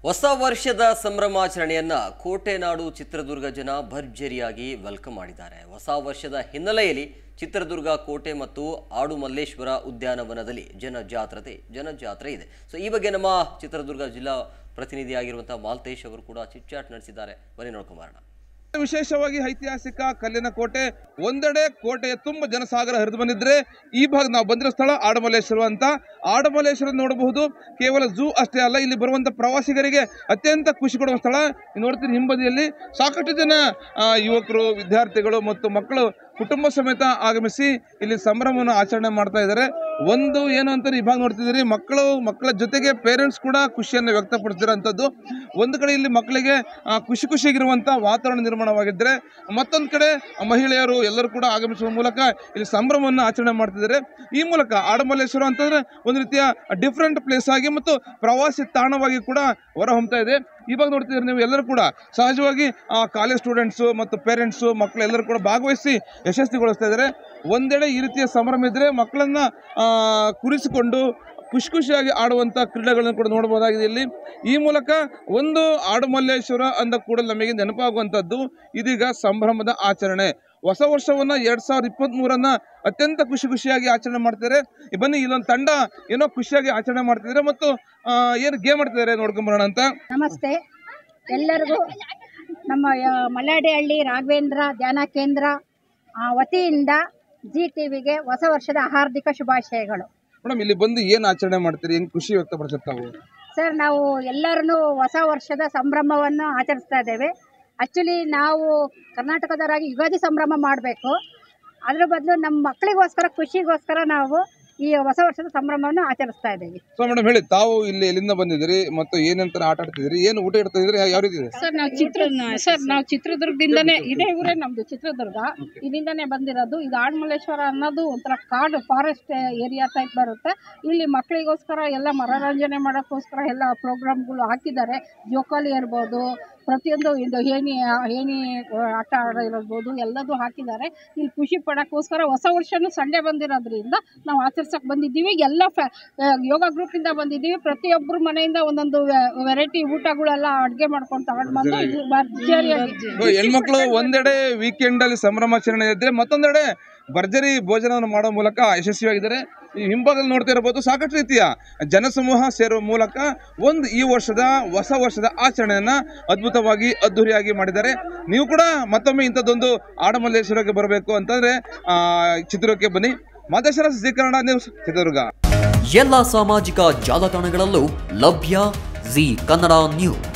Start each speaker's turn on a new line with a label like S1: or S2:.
S1: ಹೊಸ ವರ್ಷದ ಸಂಭ್ರಮಾಚರಣೆಯನ್ನ ಕೋಟೆನಾಡು ಚಿತ್ರದುರ್ಗ ಜನ ಭರ್ಜರಿಯಾಗಿ ವೆಲ್ಕಮ್ ಮಾಡಿದ್ದಾರೆ ಹೊಸ ವರ್ಷದ ಹಿನ್ನೆಲೆಯಲ್ಲಿ ಚಿತ್ರದುರ್ಗ ಕೋಟೆ ಮತ್ತು ಆಡು ಮಲ್ಲೇಶ್ವರ ಉದ್ಯಾನವನದಲ್ಲಿ ಜನಜಾತ್ರತೆ ಜನಜಾತ್ರೆ ಇದೆ ಸೊ ಈ ಬಗ್ಗೆ ನಮ್ಮ ಚಿತ್ರದುರ್ಗ ಜಿಲ್ಲಾ ಪ್ರತಿನಿಧಿಯಾಗಿರುವಂತಹ ಮಾಲ್ತೇಶ್ ಅವರು ಕೂಡ ಚಿಟ್ಚಾಟ್ ನಡೆಸಿದ್ದಾರೆ ಬನ್ನಿ ನೋಡ್ಕೊಂಬರೋಣ
S2: ವಿಶೇಷವಾಗಿ ಐತಿಹಾಸಿಕ ಕಲ್ಲಿನ ಕೋಟೆ ಒಂದೆಡೆ ಕೋಟೆಯ ತುಂಬ ಜನಸಾಗರ ಹರಿದು ಬಂದಿದ್ರೆ ಈ ಭಾಗ ನಾವು ಬಂದಿರೋ ಸ್ಥಳ ಆಡಮಲ್ಲೇಶ್ವರ ಅಂತ ಆಡಮಲ್ಲೇಶ್ವರ ನೋಡಬಹುದು ಕೇವಲ ಝೂ ಅಷ್ಟೇ ಅಲ್ಲ ಇಲ್ಲಿ ಬರುವಂತ ಪ್ರವಾಸಿಗರಿಗೆ ಅತ್ಯಂತ ಖುಷಿ ಕೊಡುವ ಸ್ಥಳ ನೀವು ನೋಡ್ತೀರಿ ಹಿಂಬದಿಯಲ್ಲಿ ಸಾಕಷ್ಟು ಜನ ಆ, ಯುವಕರು ವಿದ್ಯಾರ್ಥಿಗಳು ಮತ್ತು ಮಕ್ಕಳು ಕುಟುಂಬ ಸಮೇತ ಆಗಮಿಸಿ ಇಲ್ಲಿ ಸಂಭ್ರಮವನ್ನು ಆಚರಣೆ ಮಾಡ್ತಾ ಇದ್ದಾರೆ ಒಂದು ಏನು ಅಂತ ಈ ಭಾಗ ನೋಡ್ತಿದ್ದೀರಿ ಮಕ್ಕಳು ಮಕ್ಕಳ ಜೊತೆಗೆ ಪೇರೆಂಟ್ಸ್ ಕೂಡ ಖುಷಿಯನ್ನು ವ್ಯಕ್ತಪಡಿಸಿರೋಂಥದ್ದು ಒಂದು ಕಡೆ ಇಲ್ಲಿ ಮಕ್ಕಳಿಗೆ ಆ, ಖುಷಿ ಖುಷಿಯಾಗಿರುವಂಥ ವಾತಾವರಣ ನಿರ್ಮಾಣವಾಗಿದ್ದರೆ ಮತ್ತೊಂದು ಕಡೆ ಮಹಿಳೆಯರು ಎಲ್ಲರೂ ಕೂಡ ಆಗಮಿಸುವ ಮೂಲಕ ಇಲ್ಲಿ ಸಂಭ್ರಮವನ್ನು ಆಚರಣೆ ಮಾಡ್ತಿದ್ದಾರೆ ಈ ಮೂಲಕ ಆಡಮಲ್ಲೇಶ್ವರ ಅಂತಂದ್ರೆ ಒಂದು ರೀತಿಯ ಡಿಫ್ರೆಂಟ್ ಪ್ಲೇಸ್ ಆಗಿ ಮತ್ತು ಪ್ರವಾಸಿ ತಾಣವಾಗಿ ಕೂಡ ಹೊರಹೊಮ್ತಾ ಇದೆ ಇವಾಗ ನೋಡ್ತಿದ್ದೀರಿ ನೀವು ಎಲ್ಲರೂ ಕೂಡ ಸಹಜವಾಗಿ ಕಾಲೇಜ್ ಸ್ಟೂಡೆಂಟ್ಸು ಮತ್ತು ಪೇರೆಂಟ್ಸು ಮಕ್ಕಳು ಎಲ್ಲರೂ ಕೂಡ ಭಾಗವಹಿಸಿ ಯಶಸ್ವಿಗೊಳಿಸ್ತಾ ಇದ್ದಾರೆ ಒಂದೆಡೆ ಈ ರೀತಿಯ ಸಂಭ್ರಮ ಇದ್ದರೆ ಮಕ್ಕಳನ್ನ ಆ, ಕೂರಿಸಿಕೊಂಡು ಖುಷಿ ಖುಷಿಯಾಗಿ ಆಡುವಂಥ ಕ್ರೀಡೆಗಳನ್ನು ಕೂಡ ನೋಡಬಹುದಾಗಿದೆ ಇಲ್ಲಿ ಈ ಮೂಲಕ ಒಂದು ಆಡುಮಲ್ಲೇಶ್ವರ ಅಂದ ಕೂಡ ನಮಗೆ ನೆನಪಾಗುವಂಥದ್ದು ಇದೀಗ ಸಂಭ್ರಮದ ಆಚರಣೆ ಹೊಸ ವರ್ಷವನ್ನ ಎರಡ್ ಸಾವಿರದ ಇಪ್ಪತ್ತ್ ಮೂರನ್ನ ಅತ್ಯಂತ ಖುಷಿ ಖುಷಿಯಾಗಿ ಆಚರಣೆ ಮಾಡ್ತಿದ್ದಾರೆ ಈ ಬನ್ನಿ ಇಲ್ಲೊಂದು ತಂಡ ಏನೋ ಖುಷಿಯಾಗಿ ಆಚರಣೆ ಮಾಡ್ತಿದ್ದಾರೆ ಮತ್ತು ಆ, ಏನು ಗೇಮ್ ಆಡ್ತಿದ್ದಾರೆ ನೋಡ್ಕೊಂಬರೋಣ ಅಂತ
S3: ನಮಸ್ತೆ ಎಲ್ಲರಿಗೂ ನಮ್ಮ ಆ, ಮಲ್ಲಾಡಿಹಳ್ಳಿ ರಾಘವೇಂದ್ರ ಧ್ಯಾನ ಕೇಂದ್ರ ಆ, ವತಿಯಿಂದ ಜಿ ಟಿವಿಗೆ ಹೊಸ ವರ್ಷದ ಹಾರ್ದಿಕ ಶುಭಾಶಯಗಳು
S2: ಮೇಡಮ್ ಇಲ್ಲಿ ಬಂದು ಏನು ಆಚರಣೆ ಮಾಡ್ತೀರಿ ಹೆಂಗ್ ಖುಷಿ ವ್ಯಕ್ತಪಡಿಸುತ್ತಾವು
S3: ಸರ್ ನಾವು ಎಲ್ಲರನ್ನೂ ಹೊಸ ವರ್ಷದ ಸಂಭ್ರಮವನ್ನು ಆಚರಿಸ್ತಾ ಇದ್ದೇವೆ ಆ್ಯಕ್ಚುಲಿ ನಾವು ಕರ್ನಾಟಕದವರಾಗಿ ಯುಗಾದಿ ಸಂಭ್ರಮ ಮಾಡಬೇಕು ಅದ್ರ ಬದಲು ನಮ್ಮ ಮಕ್ಕಳಿಗೋಸ್ಕರ ಖುಷಿಗೋಸ್ಕರ ನಾವು ಈ ಹೊಸ ವರ್ಷದ ಸಂಭ್ರಮವನ್ನು ಆಚರಿಸ್ತಾ ಇದ್ದೀವಿ
S2: ಸೊ ಮೇಡಮ್ ಹೇಳಿ ತಾವು ಇಲ್ಲಿ ಎಲ್ಲಿಂದ ಬಂದಿದ್ದೀರಿ ಮತ್ತು ಏನಂತ ಆಟ ಆಡ್ತಿದ್ದೀರಿ ಏನು ಊಟ ಇಡ್ತಾ ಇದ್ರಿ ಯಾವ ರೀತಿ ಇದೆ
S4: ಸರ್ ನಾವು ಚಿತ್ರ ಸರ್ ನಾವು ಚಿತ್ರದುರ್ಗದಿಂದನೇ ಇದೇ ಊರೇ ನಮ್ದು ಚಿತ್ರದುರ್ಗ ಇಲ್ಲಿಂದಾನೇ ಬಂದಿರೋದು ಇದು ಆಡ್ಮಲ್ಲೇಶ್ವರ ಅನ್ನೋದು ಒಂಥರ ಕಾಡು ಫಾರೆಸ್ಟ್ ಏರಿಯಾ ಟೈಪ್ ಬರುತ್ತೆ ಇಲ್ಲಿ ಮಕ್ಕಳಿಗೋಸ್ಕರ ಎಲ್ಲ ಮನೋರಂಜನೆ ಮಾಡೋಕ್ಕೋಸ್ಕರ ಎಲ್ಲ ಪ್ರೋಗ್ರಾಮ್ಗಳು ಹಾಕಿದ್ದಾರೆ ಜೋಕಾಲಿ ಇರ್ಬೋದು ಪ್ರತಿಯೊಂದು ಇದು ಏಣಿ ಏಣಿ ಆಟ ಆಡೋದಿರ್ಬೋದು ಎಲ್ಲದೂ ಹಾಕಿದ್ದಾರೆ ಇಲ್ಲಿ ಖುಷಿ ಪಡೋಕ್ಕೋಸ್ಕರ ಹೊಸ ವರ್ಷನೂ ಸಂಡೇ ಬಂದಿರೋದ್ರಿಂದ ನಾವು ಆಚರ್ಸಕ್ಕೆ ಬಂದಿದ್ದೀವಿ ಎಲ್ಲ ಫ್ಯಾ ಆ, ಯೋಗ ಗ್ರೂಪಿಂದ ಬಂದಿದ್ದೀವಿ ಪ್ರತಿಯೊಬ್ಬರ ಮನೆಯಿಂದ ಒಂದೊಂದು ವೆರೈಟಿ ಊಟಗಳೆಲ್ಲ ಅಡುಗೆ ಮಾಡ್ಕೊಂಡು ತಗೊಂಡು ಬಂದು ಇದು ಭರ್ಜರಿಯಾಗಿ
S2: ಸೊ ಹೆಣ್ಮಕ್ಳು ಒಂದೆಡೆ ವೀಕೆಂಡ್ ಅಲ್ಲಿ ಸಂಭ್ರಮಾಚರಣೆ ಇದ್ರೆ ಮತ್ತೊಂದೆಡೆ ಭರ್ಜರಿ ಭೋಜನವನ್ನು ಮಾಡೋ ಮೂಲಕ ಯಶಸ್ವಿಯಾಗಿದ್ದಾರೆ ಈ ಹಿಂಭಾಗದಲ್ಲಿ ನೋಡ್ತಾ ಇರಬಹುದು ಸಾಕಷ್ಟು ರೀತಿಯ ಜನಸಮೂಹ ಸೇರುವ ಮೂಲಕ ಒಂದು ಈ ವರ್ಷದ ಹೊಸ ವರ್ಷದ ಆಚರಣೆಯನ್ನ ಅದ್ಭುತವಾಗಿ ಅದ್ದೂರಿಯಾಗಿ ಮಾಡಿದ್ದಾರೆ ನೀವು ಕೂಡ ಮತ್ತೊಮ್ಮೆ ಇಂಥದ್ದೊಂದು ಆಡಮಲ್ಲೇಶ್ವರಕ್ಕೆ ಬರಬೇಕು ಅಂತಂದ್ರೆ ಆ, ಚಿತ್ರದುರ್ಗಕ್ಕೆ ಬನ್ನಿ ಮಾದೇಶ್ವರ ಸ್ವೀಕರಣ ನ್ಯೂಸ್ ಚಿತ್ರದುರ್ಗ
S5: ಎಲ್ಲ ಸಾಮಾಜಿಕ ಜಾಲತಾಣಗಳಲ್ಲೂ ಲಭ್ಯ ಜಿ ಕನ್ನಡ ನ್ಯೂಸ್